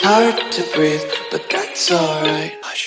hard to breathe, but that's alright. Hush.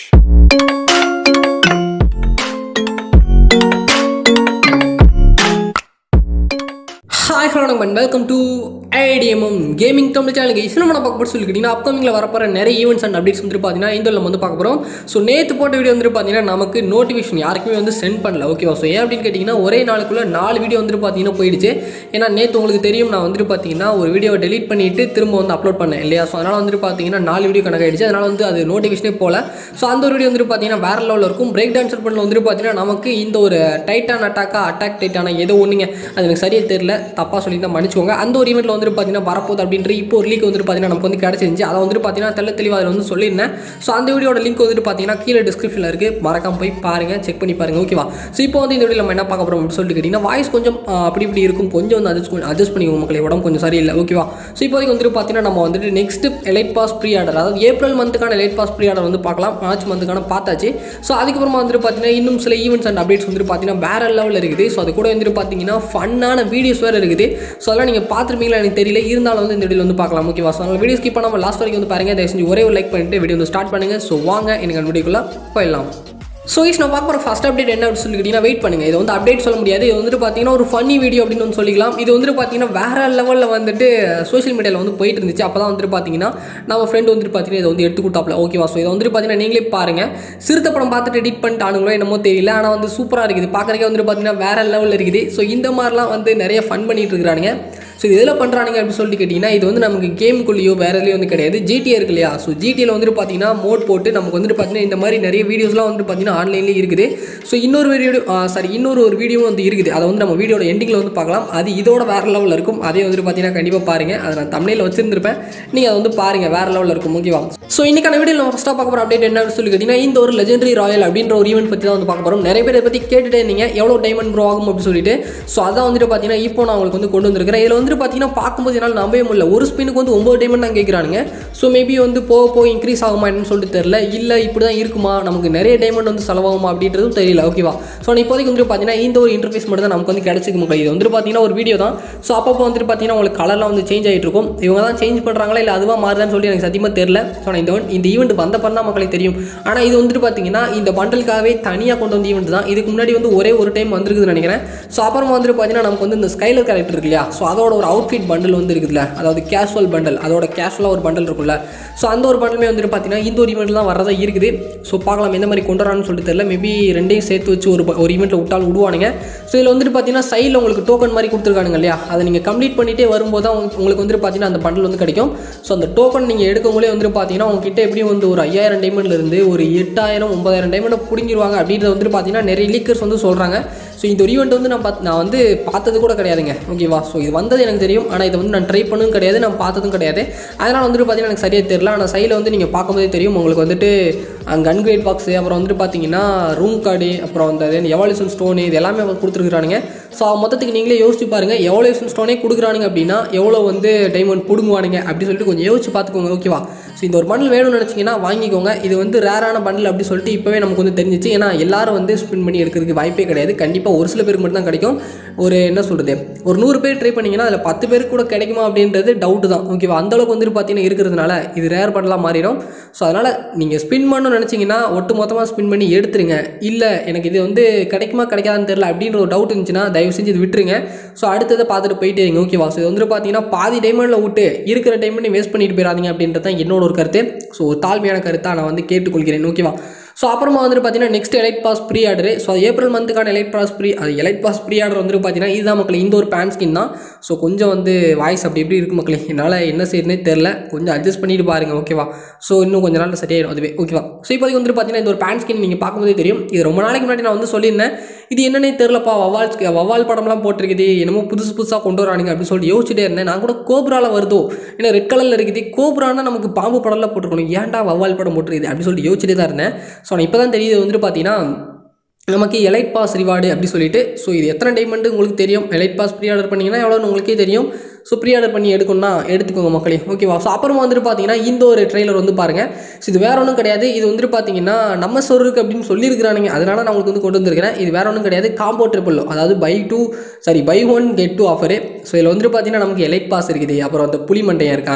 Hi hello வணக்கம் welcome to ITMM gaming Tamil சேனலுக்கு is நம்ம பார்க்க போட்டு சொல்லிக்கிட்டீங்கன்னா அப்கமிங்கில் வரப்போகிற நிறைய ஈவெண்ட்ஸ் அண்ட் அப்டேட்ஸ் வந்து பார்த்தீங்கன்னா இந்த நம்ம வந்து பார்க்க போகிறோம் ஸோ நேற்று போட்ட வீடியோ வந்து பார்த்தீங்கன்னா நமக்கு நோட்டிஃபிகேஷன் யாருக்குமே வந்து சென்ட் பண்ணல ஓகேவா ஸோ ஏன் அப்படின்னு கேட்டிங்கன்னா ஒரே நாளுக்குள்ளே நாலு வீடியோ வந்து பார்த்தீங்கன்னா போயிடுச்சு ஏன்னா நேற்று உங்களுக்கு தெரியும் நான் வந்துட்டு பார்த்தீங்கன்னா ஒரு வீடியோவை டெலீட் பண்ணிட்டு திரும்ப வந்து அப்லோட் பண்ணேன் இல்லையா ஸோ அதனால் வந்துட்டு பார்த்தீங்கன்னா நாலு வீடியோ கணக்காயிடுச்சு அதனால் வந்து அது நோட்டிஃபிகேஷனே போல ஸோ அந்த ஒரு வீடியோ வந்துட்டு பார்த்தீங்கன்னா வேற லெவலில் இருக்கும் பிரேக் டான்ஸர் பண்ணல வந்துட்டு பார்த்தீங்கன்னா நமக்கு இந்த ஒரு டைட்டான் அட்டாக்கா அட்டாக் டைட்டான ஏதோ ஒன்றுங்க அது எனக்கு சரியாக தெரியல தப்பாக சொல்லி தான் மன்னிச்சுக்கோங்க அந்த ஒரு ஈவெண்ட்டில் வந்துட்டு பார்த்தீங்கன்னா வரப்போகுது அப்படின்ற இப்போ ஒரு லீக் வந்துட்டு பார்த்தீங்கன்னா நமக்கு வந்து கிடச்சிருந்துச்சு அதை வந்துட்டு பார்த்தீங்கன்னா தெள்ள தெளிவாக அதில் வந்து சொல்லியிருந்தேன் ஸோ அந்த வீடியோட லிங்க் வந்துட்டு பார்த்தீங்கன்னா கீழே டிஸ்கிரிப்ஷனில் இருக்குது மறக்காம போய் பாருங்கள் செக் பண்ணி பாருங்கள் ஓகேவா ஸோ இப்போ வந்து இந்த வீடியோ நம்ம என்ன பார்க்க போகிறோம் அப்படின்னு சொல்லிட்டு கேட்டிங்கன்னா வாய்ஸ் கொஞ்சம் ஆ, அப்படி இப்படி இருக்கும் கொஞ்சம் வந்து அட்ஜஸ்ட் கொஞ்சம் அட்ஜஸ்ட் பண்ணிக்கோங்க மக்களே உடம்பு கொஞ்சம் சரியில்லை ஓகேவா ஸோ இப்போதைக்கு வந்துட்டு பார்த்தீங்கன்னா நம்ம வந்துட்டு next elite pass pre order அதாவது ஏப்ரல் மந்த்துக்கான எலைட் பாஸ் ப்ரீ ஆர்டர் வந்து பார்க்கலாம் மார்ச் மந்த்துக்கான பார்த்தாச்சு ஸோ அதுக்கப்புறமா வந்துட்டு பார்த்தீங்கன்னா இன்னும் சில ஈவெண்ட்ஸ் அண்ட் அப்டேட்ஸ் வந்துட்டு பார்த்தீங்கன்னா வேற லெவலில் இருக்குது ஸோ அது கூட வந்துட்டு பார்த்தீங்கன்னா ஃபன்னான வீடியோஸ் வேறு இருக்குது ஸோ அதெல்லாம் நீங்கள் பார்த்துருப்பீங்களா எனக்கு தெரியல இருந்தாலும் வந்து இந்த வீடியோ வந்து பார்க்கலாம் ஓகேவா ஸோ அதனால் வீடியோ ஸ்கிப் பண்ணாமல் லாஸ்ட் வரைக்கும் வந்து பாருங்க தயவு செஞ்சு ஒரே ஒரு லைக் பண்ணிட்டு வீடியோ வந்து ஸ்டார்ட் பண்ணுங்க ஸோ வாங்க எனக்கு அந்த வீடியோக்குள்ளே போயிடலாம் ஸோ இஸ் நான் பார்க்க போகிற ஃபஸ்ட் அப்டேட் என்ன அப்படின்னு சொல்லிக்கிட்டீங்கன்னா வெயிட் பண்ணுங்கள் இது வந்து அப்டேட் சொல்ல முடியாது இது வந்துட்டு பார்த்தீங்கன்னா ஒரு ஃபன்னி வீடியோ அப்படின்னு வந்து சொல்லிக்கலாம் இது வந்துட்டு பார்த்தீங்கன்னா வேற லெவலில் வந்துட்டு சோஷியல் மீடியாவில் வந்து போயிட்டு இருந்துச்சு அப்போ தான் வந்துட்டு பார்த்தீங்கன்னா நம்ம ஃப்ரெண்ட் வந்துட்டு பார்த்தீங்கன்னா இதை வந்து எடுத்து கொடுத்தாப்ல ஓகேவா ஸோ இதை வந்துட்டு பார்த்தீங்கன்னா நீங்களே பாருங்கள் சிறுத்தை படம் பார்த்துட்டு எடிட் பண்ணிட்டானுங்களோ என்னமோ தெரியல ஆனால் வந்து சூப்பராக இருக்குது பார்க்குறக்கே வந்துட்டு பார்த்தீங்கன்னா வேற லெவலில் இருக்குது ஸோ இந்த மாதிரிலாம் வந்து நிறைய ஃபன் பண்ணிட்டு இருக்கிறானுங்க ஸோ இது எதில் பண்ணுறானுங்க அப்படின்னு சொல்லிட்டு கேட்டிங்கன்னா இது வந்து நமக்கு கேமுக்குள்ளேயோ வேறு எதுலையும் வந்து கிடையாது ஜிடிஏ இருக்கு இல்லையா ஸோ ஜிடிஏல வந்துட்டு பார்த்தீங்கன்னா மோட் போட்டு நமக்கு வந்துட்டு பார்த்தீங்கன்னா இந்த மாதிரி நிறைய வீடியோஸ்லாம் வந்துட்டு பார்த்தீங்கன்னா ஆன்லைன்லேயே இருக்குது ஸோ இன்னொரு வீடியோ சாரி இன்னொரு ஒரு வீடியோவும் வந்து இருக்குது அதை வந்து நம்ம வீடியோட எண்டிங்கில் வந்து பார்க்கலாம் அது இதோட வேறு லெவலில் இருக்கும் அதே வந்துட்டு பார்த்தீங்கன்னா கண்டிப்பாக பாருங்கள் அதை நான் தமிழில் வச்சிருந்திருப்பேன் நீங்கள் அதை வந்து பாருங்கள் வேறு லெவலில் இருக்கும் ஓகேவா ஸோ இன்னைக்கான வீடியோ நம்ம ஃபஸ்ட்டாக பார்க்க போகிற அப்டேட் என்ன அப்படின்னு சொல்லி கேட்டிங்கன்னா இந்த ஒரு லெஜெண்டரி ராயல் அப்படின்ற ஒரு ஈவெண்ட் பற்றி தான் வந்து பார்க்க போகிறோம் நிறைய பேர் இதை பற்றி கேட்டுட்டே இருந்தீங்க எவ்வளோ டைமண்ட் ப்ரோ ஆகும் அப்படின்னு சொல்லிட்டு ஸோ அதான் வந்துட்டு பார்த்தீங்கன்னா இப்போ நான் உங்களுக்கு வந்து கொண்டு வந்திருக்கிறேன் இதில் வந்துட்டு பார்த்தீங்கன்னா பார்க்கும்போது என்னால் நம்பவே முடியல ஒரு ஸ்பின்னுக்கு வந்து ஒம்பது டைமண்ட் தான் கேட்குறானுங்க ஸோ மேபி வந்து போக போக இன்க்ரீஸ் ஆகுமா என்னன்னு சொல்லிட்டு தெரியல இல்லை இப்படி தான் இருக்குமா நமக்கு நிறைய டைமண்ட் வந்து செலவாகுமா அப்படின்றதும் தெரியல ஓகேவா ஸோ நான் இப்போதைக்கு வந்துட்டு பார்த்தீங்கன்னா இந்த ஒரு இன்டர்ஃபேஸ் மட்டும் தான் நமக்கு வந்து கிடைச்சிக்க முடியும் இது வந்துட்டு பார்த்தீங்கன்னா ஒரு வீடியோ தான் ஸோ அப்பப்போ வந்துட்டு பார்த்தீங்கன்னா உங்களுக்கு கலர்லாம் வந்து சேஞ்ச் ஆகிட்டு இருக்கும் இவங்க தான் சேஞ்ச் பண்ணுறாங்களா இல்லை அதுவாக மாறுதான்னு சொல்லி எனக்கு சத்தியமாக தெரியல ஸோ நான் இந்த one- இந்த ஈவெண்ட் வந்த பண்ணா மக்களுக்கு தெரியும் ஆனால் இது வந்துட்டு பார்த்தீங்கன்னா இந்த பண்டலுக்காகவே தனியாக கொண்டு வந்த ஈவெண்ட் தான் இதுக்கு முன்னாடி வந்து ஒரே ஒரு டைம் வந்திருக்குதுன்னு நினைக்கிறேன் ஸோ அப்புறமா வந்துட்டு பார்த்தீங்கன்னா நமக்கு வந்து இந்த ஸ்கைலர் கேரக்டர் இருக்கு இல்லையா ஸோ அதோட ஒரு அவுட்ஃபிட் பண்டல் வந்து இருக்குதுல்ல அதாவது கேஷுவல் பண்டல் அதோட கேஷுவலாக ஒரு பண்டல் இருக்குல்ல ஸோ அந்த ஒரு பண்டலுமே வந்துட்டு பார்த்தீங்கன்னா இந்த ஒரு ஈவெண்ட் தான் வரதா இருக்குது ஸோ பார்க்கலாம் எந்த மாதிரி கொண்டு வரான்னு சொல்லிட்டு தெரியல மேபி ரெண்டையும் சேர்த்து வச்சு ஒரு ப- ஒரு ஈவெண்ட்டில் விட்டாலும் விடுவானுங்க ஸோ இதில் வந்துட்டு பார்த்தீங்கன்னா சைடில் உங்களுக்கு டோக்கன் மாதிரி கொடுத்துருக்கானுங்க இல்லையா அதை நீங்கள் கம்ப்ளீட் பண்ணிட்டே வரும்போது தான் உங்களுக்கு உங்களுக்கு வந்துட்டு பார்த்தீங்கன்னா அந்த பண்டல் வந்து கிடைக்கும் ஸோ அந்த டோக்கன் நீங்கள் எடுக்கவங்களே வந்துட்டு பார்த்தீங்கன்னா உங்ககிட்ட எப்படியும் வந்து ஒரு ஐயாயிரம் டைமண்ட்ல இருந்து ஒரு எட்டாயிரம் ஒன்பதாயிரம் டைமண்டை பிடிங்கிருவாங்க அப்படின்றத வந்துட்டு பார்த்தீங்கன்னா நிறைய லீக்கர்ஸ் வந்து சொல்கிறாங்க ஸோ இந்த ஒரு ஈவெண்ட் வந்து நான் பார்த்து நான் வந்து பார்த்தது கூட கிடையாதுங்க ஓகேவா ஸோ இது வந்தது எனக்கு தெரியும் ஆனால் இதை வந்து நான் ட்ரை பண்ணதும் கிடையாது நான் பார்த்ததும் கிடையாது அதனால் வந்துட்டு பார்த்தீங்கன்னா எனக்கு சரியாக தெரியல ஆனால் சைடில் வந்து நீங்கள் பார்க்கும்போதே தெரியும் உங்களுக்கு வந்துட்டு அங்கே அன்கிரேட் பாக்ஸு அப்புறம் வந்துட்டு பார்த்தீங்கன்னா ரூம் கார்டு அப்புறம் அந்த எவால்யூஷன் ஸ்டோனு இது எல்லாமே அவங்க கொடுத்துருக்குறானுங்க ஸோ மொத்தத்துக்கு நீங்களே யோசிச்சு பாருங்கள் எவால்யூஷன் ஸ்டோனே கொடுக்குறானுங்க அப்படின்னா எவ்வளோ வந்து டைமண்ட் பிடுங்குவானுங்க அப்படின்னு சொல்லிட்டு கொஞ்சம் யோசிச்சு பார்த்துக்கோங்க ஓகேவா ஸோ இந்த ஒரு பண்டில் வேணும்னு நினச்சிங்கன்னா வாங்கிக்கோங்க இது வந்து ரேரான பண்டில் அப்படி சொல்லிட்டு இப்போவே நமக்கு வந்து தெரிஞ்சிச்சு ஏன்னா எல்லாரும் வந்து ஸ்பின் பண்ணி எடுக்கிறதுக்கு வாய்ப்பே கிடையாது கண்டிப்பாக ஒரு சில பேருக்கு மட்டும் தான் கிடைக்கும் ஒரு என்ன சொல்கிறது ஒரு நூறு பேர் ட்ரை பண்ணிங்கன்னா அதில் பத்து பேருக்கு கூட கிடைக்குமா அப்படின்றது டவுட்டு தான் ஓகேவா அந்தளவுக்கு வந்துட்டு பார்த்தீங்கன்னா இருக்கிறதுனால இது ரேர் பண்ணலாம் மாறிடும் ஸோ அதனால் நீங்கள் ஸ்பின் பண்ணணும்னு நினச்சிங்கன்னா ஒட்டு மொத்தமாக ஸ்பின் பண்ணி எடுத்துருங்க இல்லை எனக்கு இது வந்து கிடைக்குமா கிடைக்காதான்னு தெரியல அப்படின்ற ஒரு டவுட் இருந்துச்சுன்னா தயவு செஞ்சு இது விட்டுருங்க ஸோ அடுத்ததை பார்த்துட்டு போயிட்டே இருங்க ஓகேவா ஸோ இது வந்துட்டு பார்த்தீங்கன்னா பாதி டைமண்டில் விட்டு இருக்கிற டைமண்ட் வேஸ்ட் பண்ணிட்டு போயிடாதீங்க அப்படின்றது தான் என்னோட ஒரு கருத்து ஸோ ஒரு தாழ்மையான கருத்தாக நான் வந்து கேட்டுக்கொள்கிறேன் ஓகேவா ஸோ அப்புறமா வந்துட்டு பார்த்தீங்கன்னா next elite pass pre order so April மந்த்துக்கான எலைட் பாஸ் ப்ரீ அது எலைட் பாஸ் ப்ரீ ஆர்டர் வந்துட்டு பார்த்தீங்கன்னா இதுதான் மக்கள் இந்த ஒரு பேன் ஸ்கின் தான் ஸோ கொஞ்சம் வந்து வாய்ஸ் அப்படி எப்படி இருக்கு மக்களே என்னால் என்ன செய்யறதுனே தெரில கொஞ்சம் அட்ஜஸ்ட் பண்ணிட்டு பாருங்க ஓகேவா ஸோ இன்னும் கொஞ்ச நாள் சரியாயிடும் அதுவே ஓகேவா ஸோ இப்போதைக்கு வந்துட்டு பார்த்தீங்கன்னா இந்த ஒரு பேன் ஸ்கின் நீங்கள் பார்க்கும்போதே தெரியும் இது ரொம்ப நாளைக்கு முன்னாடி நான் வந்து சொல்லியிருந்தேன் இது என்னன்னே தெரிலப்பா வவால் வவால் படம்லாம் போட்டிருக்குது என்னமோ புதுசு புதுசாக கொண்டு வரானுங்க அப்படின்னு சொல்லிட்டு யோசிச்சுட்டே இருந்தேன் நான் கூட கோப்ரால வருதோ ஏன்னா ரெட் கலரில் இருக்குது கோப்ரானா நமக்கு பாம்பு படம்லாம் போட்டிருக்கணும் ஏன்டா வவால் படம் போட்டிருக்குது அப்படின்னு சொல்லிட்டு யோசிச்சுட்டே தான் இருந்தேன் ஸோ நான் இப்போ தான் தெரியுது வந்துட்டு பார்த்தீங்கன்னா நமக்கு எலைட் பாஸ் ரிவார்டு அப்படி சொல்லிட்டு ஸோ இது எத்தனை டைமண்ட் உங்களுக்கு தெரியும் எலைட் பாஸ் ப்ரீ ஆர்டர் பண்ணிங்கன்னா எவ்வளோன்னு உங்களுக்கே தெரியும் ஸோ ப்ரீ ஆர்டர் பண்ணி எடுக்கணும்னா எடுத்துக்கோங்க மக்களே ஓகேவா ஸோ அப்புறமா வந்துட்டு பார்த்தீங்கன்னா இந்த ஒரு ட்ரெய்லர் வந்து பாருங்கள் ஸோ இது வேற ஒன்றும் கிடையாது இது வந்துட்டு பார்த்தீங்கன்னா நம்ம சொருக்கு அப்படின்னு சொல்லியிருக்கிறானுங்க அதனால நான் உங்களுக்கு வந்து கொண்டு வந்திருக்கிறேன் இது வேற ஒன்றும் கிடையாது காம்போ ட்ரிபிள் அதாவது buy two sorry buy one get two offer so இதில் வந்துட்டு பார்த்தீங்கன்னா நமக்கு எலைட் பாஸ் இருக்குது அப்புறம் அந்த புலி மண்டையன் இருக்கான்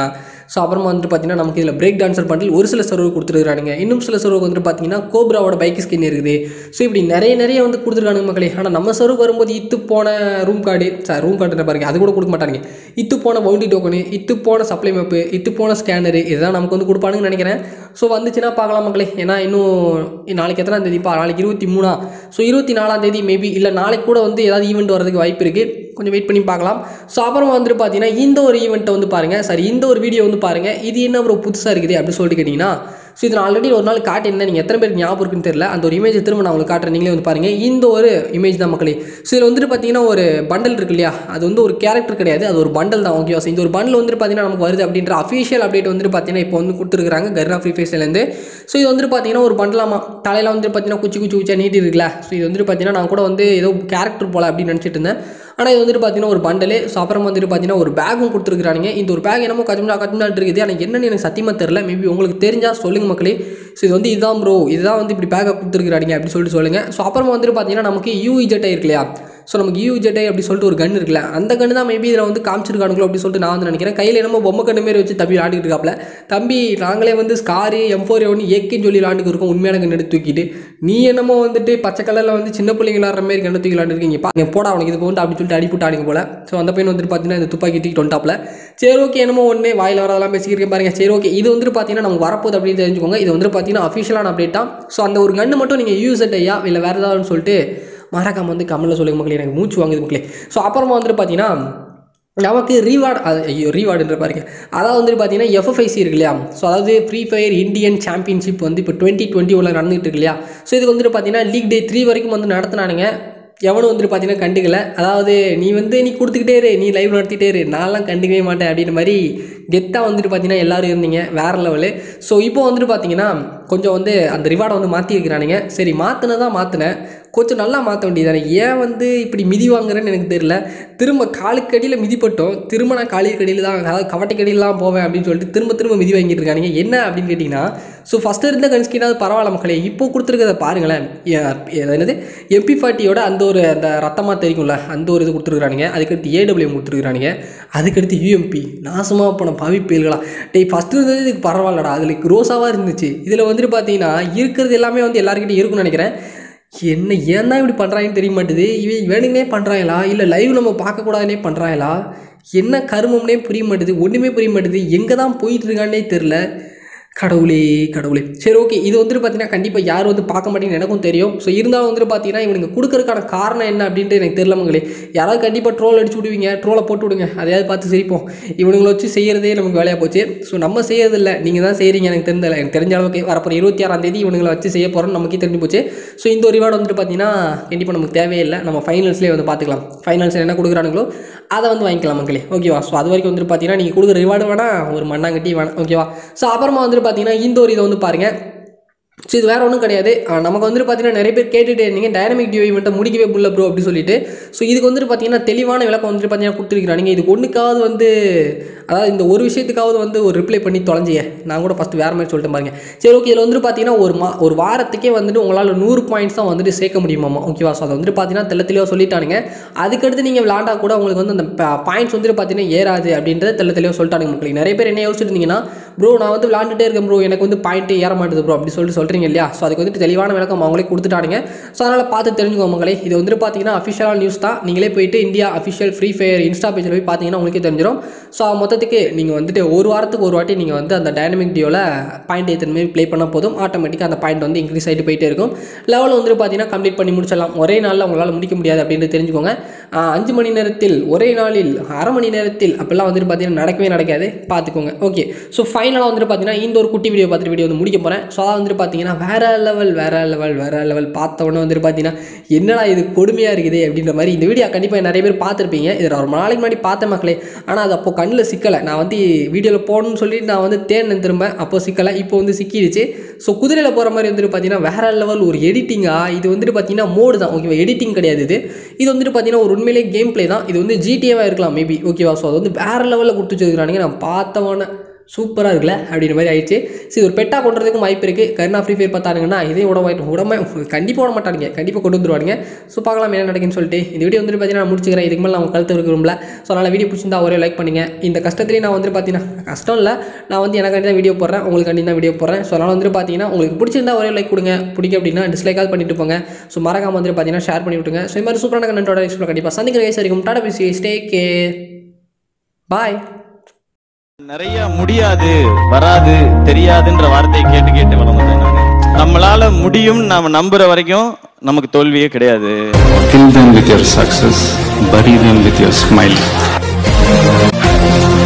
ஸோ அப்புறமா வந்துட்டு பார்த்தீங்கன்னா நமக்கு இதில் பிரேக் டான்சர் பண்டில் ஒரு சில சர்வர் கொடுத்துருக்கானுங்க இன்னும் சில சர்வருக்கு வந்துட்டு பார்த்தீங்கன்னா கோப்ராவோட பைக் ஸ்கின் இருக்குது ஸோ இப்படி நிறைய நிறைய வந்து கொடுத்துருக்கானுங்க மக்களே ஆனால் நம்ம சர்வருக்கு வரும்போது இத்து போன room card sir room card பாருங்க அது கூட கொடுக்க மாட்டாங்க இத்து போன பவுண்டி டோக்கனு இத்து போன சப்ளை மேப்பு இத்து போன ஸ்கேனரு இதுதான் நமக்கு வந்து கொடுப்பானுங்கன்னு நினைக்கிறேன் ஸோ வந்துச்சுன்னா பார்க்கலாம் மக்களே ஏன்னா இன்னும் நாளைக்கு எத்தனாம் தேதிப்பா நாளைக்கு இருபத்தி மூணா ஸோ இருபத்தி நாலாம் தேதி மேபி இல்லை நாளைக்கு கூட வந்து ஏதாவது ஈவெண்ட் வரதுக்கு வாய்ப்பு இருக்குது கொஞ்சம் வெயிட் பண்ணி பார்க்கலாம் ஸோ அப்புறமா வந்துட்டு பார்த்தீங்கன்னா இந்த ஒரு ஈவெண்ட்டை வந்து பாருங்கள் சாரி இந்த ஒரு வீடியோ வந்து பாருங்கள் இது என்ன ஒரு புதுசாக இருக்குது அப்படின்னு சொல்லிட்டு கேட்டிங்கன்னா ஸோ இது நான் ஆல்ரெடி ஒரு நாள் காட்டியிருந்தேன் நீங்கள் எத்தனை பேருக்கு ஞாபகம் இருக்குன்னு தெரியல அந்த ஒரு இமேஜ் திரும்ப நான் உங்களுக்கு காட்டுறேன் நீங்களே வந்து பாருங்கள் இந்த ஒரு இமேஜ் தான் மக்களே ஸோ இதில் வந்துட்டு பார்த்தீங்கன்னா ஒரு பண்டல் இருக்கு இல்லையா அது வந்து ஒரு கேரக்டர் கிடையாது அது ஒரு பண்டல் தான் ஓகேவா ஸோ இந்த ஒரு பண்டல் வந்துட்டு பார்த்தீங்கன்னா நமக்கு வருது அப்படின்ற அஃபிஷியல் அப்டேட் வந்துட்டு பார்த்தீங்கன்னா இப்போ வந்து கொடுத்துருக்காங்க கர்னா ஃப்ரீ ஃபேஸ்லேருந்து ஸோ இது வந்துட்டு பார்த்தீங்கன்னா ஒரு பண்டலாமா தலையில் வந்துட்டு பார்த்தீங்கன்னா குச்சி குச்சி குச்சா நீட்டி இருக்குல்ல ஸோ இது வந்துட்டு பார்த்தீங்கன்னா நான் கூட வந்து ஏதோ கேரக்டர் போல அப்படின்னு நினச்சிட்டு இருந்தேன் ஆனால் இது வந்துட்டு பார்த்தீங்கன்னா ஒரு பண்டலு ஸோ அப்புறம் வந்துட்டு பார்த்தீங்கன்னா ஒரு பேக்கும் கொடுத்துருக்காங்க இந்த ஒரு பேக் என்னமோ கஜம்னா கஜம்னா இருக்குது ஆனால் என்னன்னு எனக்கு சத்தியமாக தெரில மேபி உங்களுக்கு தெரிஞ்சால் சொல்லுங்கள் மக்களே ஸோ இது வந்து இதுதான் ப்ரோ இதுதான் வந்து இப்படி பேக்கை கொடுத்துருக்காங்க அப்படின்னு சொல்லிட்டு சொல்லுங்கள் ஸோ அப்புறமா வந்துட்டு பார்த்தீங்கன்னா நமக்கு யூஇ ஜெட்டை இருக்கு இல்லையா ஸோ நமக்கு யூ ஜெட்டை அப்படி சொல்லிட்டு ஒரு கன் இருக்குல்ல அந்த கன்று தான் மேபி இதில் வந்து காமிச்சிருக்கானுங்களோ அப்படி சொல்லிட்டு நான் வந்து நினைக்கிறேன் கையில் என்னமோ பொம்மை கண்ணு மாரி வச்சு தம்பி விளாண்டுட்டு இருக்காப்ல தம்பி நாங்களே வந்து ஸ்காரு எம் ஃபோர் ஒன்று ஏக்கேன்னு சொல்லி விளாண்டுக்கு இருக்கோம் உண்மையான கண்ணு எடுத்து தூக்கிட்டு நீ என்னமோ வந்துட்டு பச்சை கலரில் வந்து சின்ன பிள்ளைங்க விளாட்ற மாதிரி கண்ணு தூக்கி விளாண்டுருக்கீங்க பாருங்க போடா அவனுக்கு இது போட்டு அப்படி சொல்லிட்டு அடிப்புட்டு ஆடுங்க போல ஸோ அந்த பையன் வந்துட்டு பார்த்தீங்கன்னா இந்த துப்பாக்கி தூக்கிட்டு வந்துட்டாப்ல சரி ஓகே என்னமோ ஒன்று வாயில் வரதெல்லாம் பேசிக்கிறேன் பாருங்க சரி ஓகே இது வந்துட்டு பார்த்தீங்கன்னா நமக்கு வரப்போகுது அப்படின்னு தெரிஞ்சுக்கோங்க இது வந்துட்டு பார்த்தீங்கன்னா அஃபிஷியலான அப்டேட் தான் ஸோ அந்த ஒரு கன்று மட்டும் நீங்கள் யூஸ் ஐயா இல்லை வேறு ஏதாவதுன்னு சொல்லிட்டு மறக்காம வந்து கமெண்ட்டில் சொல்லுங்க மக்களே எனக்கு மூச்சு வாங்குது மக்களே ஸோ அப்புறமா வந்துட்டு பார்த்தீங்கன்னா நமக்கு ரீவார்டு அது ஐயோ ரீவார்டுன்ற பாருங்க அதாவது வந்துட்டு பார்த்தீங்கன்னா எஃப்எஃப்ஐசி இருக்கு இல்லையா ஸோ அதாவது ஃப்ரீ ஃபயர் இந்தியன் சாம்பியன்ஷிப் வந்து இப்போ டுவெண்ட்டி டுவெண்ட்டி ஒன்ல நடந்துகிட்டு இருக்கு இல்லையா ஸோ இதுக்கு வந்துட்டு பார்த்தீங்கன்னா லீக் டே த்ரீ வரைக்கும் வந்து நடத்தினானுங்க எவனும் வந்துட்டு பார்த்தீங்கன்னா கண்டுக்கல அதாவது நீ வந்து நீ கொடுத்துக்கிட்டே இரு நீ லைவ் நடத்திட்டே இரு நான்லாம் கண்டுக்கவே மாட்டேன் அப்படின்ற மாதிரி கெத்தாக வந்துட்டு பார்த்தீங்கன்னா எல்லாரும் இருந்தீங்க வேறு லெவலு ஸோ இப்போ வந்துட்டு பார்த்தீங்கன்னா கொஞ்சம் வந்து அந்த ரிவார்டை வந்து மாற்றிருக்கிறானுங்க சரி மாற்றினதான் மாற்றினேன் கொஞ்சம் நல்லா மாற்ற வேண்டியதானே ஏன் வந்து இப்படி மிதி வாங்குறேன்னு எனக்கு தெரியல திரும்ப காலுக்கடியில் மிதிப்பட்டோம் திரும்ப நான் காலுக்கடியில் தான் அதாவது கவட்டைக்கடியிலாம் போவேன் அப்படின்னு சொல்லிட்டு திரும்ப திரும்ப மிதி வாங்கிட்டு இருக்கானுங்க என்ன அப்படின்னு கேட்டிங்கன்னா ஸோ ஃபஸ்ட்டு இருந்த கன்ஸ்கினாவது பரவாயில்ல மக்களே இப்போ கொடுத்துருக்கத பாருங்களேன் ஏ- அது என்னது எம்பி ஃபார்ட்டியோட அந்த ஒரு அந்த ரத்தமாக தெரியும்ல அந்த ஒரு இது கொடுத்துருக்கானுங்க அதுக்கடுத்து ஏடபிள்யூ கொடுத்துருக்கானுங்க அதுக்கடுத்து யூஎம்பி நாசமாக போன பாவி பேல்களா டேய் ஃபஸ்ட்டு இருந்தது இதுக்கு பரவாயில்லடா அதில் க்ரோஸாவாக இருந்துச்சு இதில் வந்துட்டு பார்த்தீங்கன்னா இருக்கிறது எல்லாமே வந்து எல்லாருக்கிட்டையும் இருக்கும்னு நினைக்கிறேன் என்ன ஏன் தான் இப்படி பண்ணுறாங்கன்னு தெரிய மாட்டுது இவன் வேணுங்கனே பண்ணுறாங்களா இல்லை லைவ் நம்ம பார்க்கக்கூடாதுனே பண்ணுறாங்களா என்ன கருமம்னே புரிய மாட்டுது ஒன்றுமே புரிய மாட்டுது எங்கே தான் போயிட்டு இருக்கானே தெரில கடவுளே கடவுளே சரி ஓகே இது வந்துட்டு பார்த்தீங்கன்னா கண்டிப்பாக யாரும் வந்து பார்க்க மாட்டேங்குன்னு எனக்கும் தெரியும் ஸோ இருந்தாலும் வந்துட்டு பார்த்தீங்கன்னா இவனுங்க கொடுக்கறதுக்கான காரணம் என்ன அப்படின்ட்டு எனக்கு தெரியல மங்களே யாராவது கண்டிப்பாக ட்ரோல் அடிச்சு விடுவீங்க ட்ரோலை போட்டு விடுங்க அதையாவது பார்த்து சிரிப்போம் இவனுங்களை வச்சு செய்கிறதே நமக்கு வேலையாக போச்சு ஸோ நம்ம செய்யறதில்ல நீங்கள் தான் செய்கிறீங்க எனக்கு தெரிஞ்சல எனக்கு தெரிஞ்ச அளவுக்கு வரப்போகிற இருபத்தி ஆறாம் தேதி இவனுங்களை வச்சு செய்ய போகிறோம் நமக்கே தெரிஞ்சு போச்சு ஸோ இந்த ஒரு ரிவார்டு வந்துட்டு பார்த்தீங்கன்னா கண்டிப்பாக நமக்கு தேவையில்லை நம்ம ஃபைனல்ஸ்லேயே வந்து பார்த்துக்கலாம் ஃபைனல்ஸில் என்ன கொடுக்குறானுங்களோ அதை வந்து வாங்கிக்கலாம் மக்களே ஓகேவா ஸோ அது வரைக்கும் வந்துட்டு பார்த்தீங்கன்னா நீங்கள் கொடுக்குற ரிவார்டு வேணால் ஒரு மண்ணாங்கட்டி வேணாம் ஓகேவா ஸோ அப்புறமா வந்துட்டு பார்த்தீங்கன்னா இந்த ஒரு இதை வந்து பாருங்கள் ஸோ இது வேறு ஒன்றும் கிடையாது ஆஹ் நமக்கு வந்துட்டு பார்த்தீங்கன்னா நிறைய பேர் கேட்டுகிட்டே இருந்தீங்க டைனமிக் டியோ இவெண்ட்டை முடிக்கவே முடியல ப்ரோ அப்படி சொல்லிட்டு ஸோ இதுக்கு வந்துட்டு பார்த்தீங்கன்னா தெளிவான விளக்கம் வந்துட்டு பார்த்தீங்கன்னா கொடுத்துருக்கிறாங்க இதுக்கு ஒன்றுக்காவது வந்து அதாவது இந்த ஒரு விஷயத்துக்காவது வந்து ஒரு ரிப்ளை பண்ணி தொலைஞ்சிய நான் கூட ஃபஸ்ட்டு வேறு மாதிரி சொல்லிட்டு பாருங்க சரி ஓகே இதில் வந்துட்டு பார்த்தீங்கன்னா ஒரு மா ஒரு வாரத்துக்கே வந்துட்டு உங்களால் நூறு பாயிண்ட்ஸ் தான் வந்துட்டு சேர்க்க முடியுமாமா ஓகேவா ஸோ அதை வந்துட்டு பார்த்தீங்கன்னா தெள்ள தெளிவாக சொல்லிட்டானுங்க அதுக்கடுத்து நீங்கள் விளாண்டா கூட உங்களுக்கு வந்து அந்த பாயிண்ட்ஸ் வந்துட்டு பார்த்தீங்கன்னா ஏறாது அப்படின்றத தெள்ள தெளிவாக சொல்லிட்டானுங்க மக்களுக்கு நிறைய பேர் என்ன யோசிச்சுட்டு இருந்தீங்கன்னா ப்ரோ நான் வந்து விளாண்டுட்டே இருக்கேன் ப்ரோ எனக்கு வந்து பாயிண்ட்டே ஏற மாட்டேது ப்ரோ அப்படி சொல்லிட்டு சொல்கிறீங்க இல்லையா ஸோ அதுக்கு வந்துட்டு தெளிவான விளக்கம் அவங்களே கொடுத்துட்டானுங்க ஸோ அதனால் பார்த்து தெரிஞ்சுக்கோங்க மக்களே இது வந்துட்டு பார்த்தீங்கன்னா அஃபிஷியலான நியூஸ் தான் நீங்களே போயிட்டு India official free fire insta பேஜில் போய் பார்த்தீங்கன்னா உங்களுக்கே தெரிஞ்சிடும் ஸோ மொத்தத்துக்கு நீங்கள் வந்துட்டு ஒரு வாரத்துக்கு ஒரு வாட்டி நீங்கள் வந்து அந்த டைனமிக் டியோவில் பாயிண்ட் ஏற்ற மாதிரி ப்ளே பண்ணால் போதும் ஆட்டோமேட்டிக்காக அந்த பாயிண்ட் வந்து இன்க்ரீஸ் ஆகிட்டு போயிட்டே இருக்கும் லெவல் வந்துட்டு பார்த்தீங்கன்னா கம்ப்ளீட் பண்ணி முடிச்சிடலாம் ஒரே நாளில் உங்களால் முடிக்க முடியாது அப்படின்னு தெரிஞ்சுக்கோங்க ஆஹ் அஞ்சு மணி நேரத்தில் ஒரே நாளில் அரை மணி நேரத்தில் அப்போல்லாம் வந்துட்டு பார்த்தீங்கன்னா நடக்கவே நடக்காது பார்த்துக்கோங்க ஓகே ஸோ ஃபைனலாக வந்துட்டு பார்த்தீங்கன்னா இந்த ஒரு குட்டி வீடியோ பார்த்துட்டு வீடியோ வந்து முடிக்க போகிறேன் ஸோ அதான் வந்துட்டு பார்த்தீங்கன்னா வேற லெவல் வேற லெவல் வேற லெவல் பார்த்த உடனே வந்துட்டு பார்த்தீங்கன்னா என்னடா இது கொடுமையாக இருக்குது அப்படின்ற மாதிரி இந்த வீடியோ கண்டிப்பாக நிறைய பேர் பார்த்துருப்பீங்க இதை நான் ஒரு நாளைக்கு முன்னாடி பார்த்த மக்களே ஆனால் அது அப்போ கண்ணில் சிக்கலை நான் வந்து வீடியோவில் போடணும்னு சொல்லி நான் வந்து தேடினேன் திரும்ப அப்போ சிக்கலை இப்போ வந்து சிக்கிடுச்சு ஸோ குதிரையில் போகிற மாதிரி வந்துட்டு பார்த்தீங்கன்னா வேற லெவல் ஒரு எடிட்டிங்கா இது வந்துட்டு பார்த்தீங்கன்னா மோடு தான் ஓகேவா எடிட்டிங் கிடையாது இது இது வந்துட்டு பார்த்தீங்கன்னா ஒரு உண்மையிலே கேம் ப்ளே தான் இது வந்து ஜிடிஏவாக இருக்கலாம் மேபி ஓகேவா ஸோ அது வந்து வேற லெவலில் கொடுத்து வச்சிருக்கானுங்க நான் பார்த்தவன சூப்பராக இருக்குல்ல அப்படின்ற மாதிரி ஆயிடுச்சு சரி ஒரு பெட்டாக கொண்டுறதுக்கும் வாய்ப்பு இருக்குது கருணா ஃப்ரீ ஃபயர் பார்த்தானுங்கன்னா இதையும் விட வாய்ப்பு விடமா கண்டிப்பாக விட மாட்டானுங்க கண்டிப்பாக கொண்டு வந்துருவானுங்க ஸோ பார்க்கலாம் என்ன நடக்குன்னு சொல்லிட்டு இந்த வீடியோ வந்துட்டு பார்த்தீங்கன்னா நான் முடிச்சுக்கிறேன் இதுக்கு மேலே நான் உங்கள் கழுத்து இருக்க விரும்பல ஸோ அதனால் வீடியோ பிடிச்சிருந்தா ஒரே லைக் பண்ணுங்க இந்த கஷ்டத்துலேயும் நான் வந்து பார்த்தீங்கன்னா கஷ்டம் இல்லை நான் வந்து எனக்காண்டி தான் வீடியோ போடுறேன் உங்களுக்கு தான் வீடியோ போடுறேன் ஸோ அதனால் வந்து பார்த்தீங்கன்னா உங்களுக்கு பிடிச்சிருந்தா ஒரே லைக் கொடுங்க பிடிக்கும் அப்படின்னா டிஸ்லைக்காவது பண்ணிட்டு போங்க ஸோ மறக்காம வந்து பார்த்தீங்கன்னா ஷேர் பண்ணி விட்டுங்க ஸோ இது மாதிரி சூப்பரான கண்டோட எக்ஸ்பிள் கண்டிப்பாக சந்திக்கிற வயசு வரைக்கும் டாடா பிசி ஸ்டே கே பாய் நிறைய முடியாது வராது தெரியாதுன்ற வார்த்தையை கேட்டு கேட்டு வளர்ந்தேன் நானு நம்மளால முடியும் நாம நம்புற வரைக்கும் நமக்கு தோல்வியே கிடையாது Kill them with your success, bury them with your smile.